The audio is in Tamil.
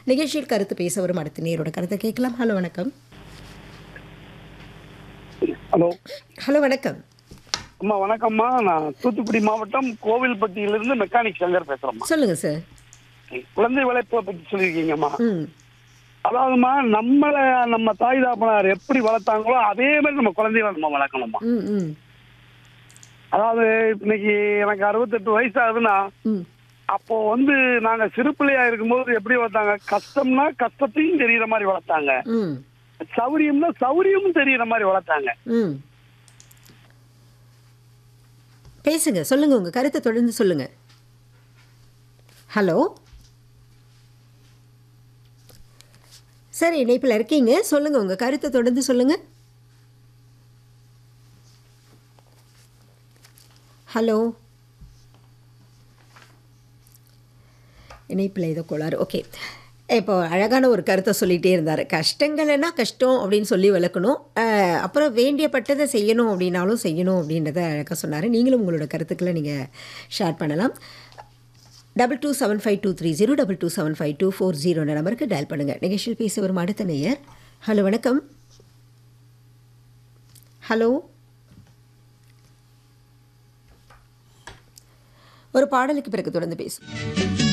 நிகழ்ச்சியில் கருத்து பேச வரும் அடுத்த நேரோட கருத்தை கேட்கலாம் ஹலோ வணக்கம் ஹலோ ஹலோ வணக்கம் அம்மா வணக்கம்மா நான் தூத்துக்குடி மாவட்டம் கோவில்பட்டியிலிருந்து மெக்கானிக் சங்கர் பேசுறேம்மா சொல்லுங்க சார் குழந்தை வளர்ப்பை பத்தி சொல்லியிருக்கீங்கம்மா ம் அதாவதுமா நம்மள நம்ம தாய் தாப்பனார் எப்படி வளர்த்தாங்களோ அதே மாதிரி நம்ம குழந்தைகளை நம்ம வளர்க்கணும்மா ம் ம் அதாவது இன்னைக்கு எனக்கு அறுபத்தெட்டு வயசு ஆகுதுன்னா ம் அப்போ வந்து நாங்க சிறு பிள்ளையா இருக்கும்போது எப்படி வளர்த்தாங்க கஷ்டம்னா கஷ்டத்தையும் தெரியுற மாதிரி வளர்த்தாங்க ம் சௌரியம்னா சௌரியமும் தெரியுற மாதிரி வளர்த்தாங்க ம் பேசுங்க சொல்லுங்க உங்க கருத்தை தொடர்ந்து சொல்லுங்க ஹலோ சரி இணைப்பில் இருக்கீங்க சொல்லுங்க உங்க கருத்தை தொடர்ந்து சொல்லுங்க ஹலோ இணைப்பில் ஏதோ கோளாறு ஓகே இப்போ அழகான ஒரு கருத்தை சொல்லிகிட்டே இருந்தார் கஷ்டங்கள்னா கஷ்டம் அப்படின்னு சொல்லி வளர்க்கணும் அஹ், அப்புறம் வேண்டியப்பட்டதை செய்யணும் அப்படின்னாலும் செய்யணும் அப்படின்றத அழகாக சொன்னார் நீங்களும் உங்களோட கருத்துக்களை நீங்கள் ஷேர் பண்ணலாம் double two seven five two three zero double two seven five two four zero நம்பருக்கு டயல் பண்ணுங்கள் நிகழ்ச்சியில் பேச வரும் அடுத்த நேயர் ஹலோ வணக்கம் ஹலோ ஒரு பாடலுக்கு பிறகு தொடர்ந்து பேசும்